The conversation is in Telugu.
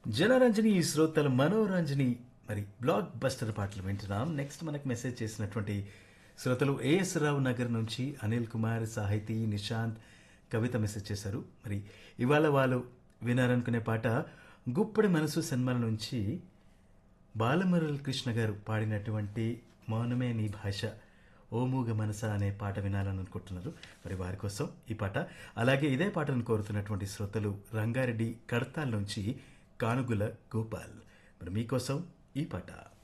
జనరంజని శ్రోతలు మనోరంజని మరి బ్లాక్ బస్టర్ పాటలు వింటున్నాం నెక్స్ట్ మనకు మెసేజ్ చేసినటువంటి శ్రోతలు ఏఎస్ రావు నగర్ నుంచి అనిల్ కుమార్ సాహితీ నిశాంత్ కవిత మెసేజ్ చేశారు మరి ఇవాళ వాళ్ళు వినారనుకునే పాట గుప్పడి మనసు సినిమాల నుంచి బాలమురళి కృష్ణ గారు పాడినటువంటి మౌనమే నీ భాష ఓమూగ మనస అనే పాట వినాలని అనుకుంటున్నారు మరి వారి కోసం ఈ పాట అలాగే ఇదే పాటను కోరుతున్నటువంటి శ్రోతలు రంగారెడ్డి కడతాల్ నుంచి కానుగుల గోపాల్ మరి మీకోసం ఈ పాట